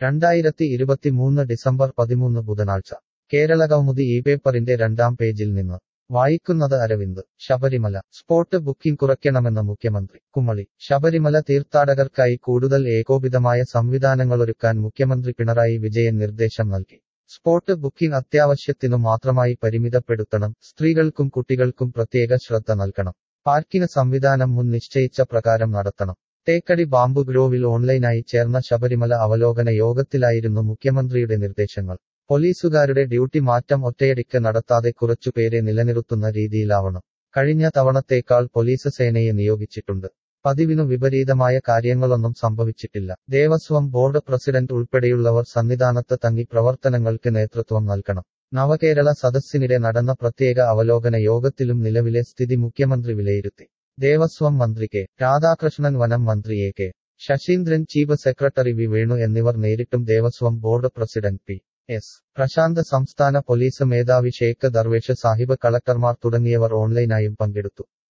രണ്ടായിരത്തി ഇരുപത്തിമൂന്ന് ഡിസംബർ പതിമൂന്ന് ബുധനാഴ്ച കേരളകൗമുദി ഈ പേപ്പറിന്റെ രണ്ടാം പേജിൽ നിന്ന് വായിക്കുന്നത് അരവിന്ദ് ശബരിമല സ്പോട്ട് ബുക്കിംഗ് കുറയ്ക്കണമെന്ന് മുഖ്യമന്ത്രി കുമളി ശബരിമല തീർത്ഥാടകർക്കായി കൂടുതൽ ഏകോപിതമായ സംവിധാനങ്ങളൊരുക്കാൻ മുഖ്യമന്ത്രി പിണറായി വിജയൻ നിർദ്ദേശം നൽകി സ്പോട്ട് ബുക്കിംഗ് അത്യാവശ്യത്തിനു മാത്രമായി പരിമിതപ്പെടുത്തണം സ്ത്രീകൾക്കും കുട്ടികൾക്കും പ്രത്യേക ശ്രദ്ധ നൽകണം പാർക്കിന് സംവിധാനം മുൻ നിശ്ചയിച്ച പ്രകാരം നടത്തണം തേക്കടി ബാമ്പു ഗ്രോവിൽ ഓൺലൈനായി ചേർന്ന ശബരിമല അവലോകന യോഗത്തിലായിരുന്നു മുഖ്യമന്ത്രിയുടെ നിർദ്ദേശങ്ങൾ പോലീസുകാരുടെ ഡ്യൂട്ടി മാറ്റം ഒറ്റയടിക്ക് നടത്താതെ കുറച്ചുപേരെ നിലനിർത്തുന്ന രീതിയിലാവണം കഴിഞ്ഞ തവണത്തേക്കാൾ പോലീസ് സേനയെ നിയോഗിച്ചിട്ടുണ്ട് പതിവിനു വിപരീതമായ കാര്യങ്ങളൊന്നും സംഭവിച്ചിട്ടില്ല ദേവസ്വം ബോർഡ് പ്രസിഡന്റ് ഉൾപ്പെടെയുള്ളവർ സന്നിധാനത്ത് തങ്ങി പ്രവർത്തനങ്ങൾക്ക് നേതൃത്വം നൽകണം നവകേരള സദസ്സിനിടെ നടന്ന പ്രത്യേക അവലോകന യോഗത്തിലും നിലവിലെ സ്ഥിതി മുഖ്യമന്ത്രി വിലയിരുത്തി ദേവസ്വം മന്ത്രി കെ രാധാകൃഷ്ണൻ വനം മന്ത്രി A K Saseendran chief secretary V Venu എന്നിവർ നേരിട്ടും Devaswom board president P S Prashanth സംസ്ഥാന പോലീസ് മേധാവി ഷേഖ് ദർവേഷ് സാഹിബ് കളക്ടർമാർ തുടങ്ങിയവർ ഓൺലൈനായും പങ്കെടുത്തു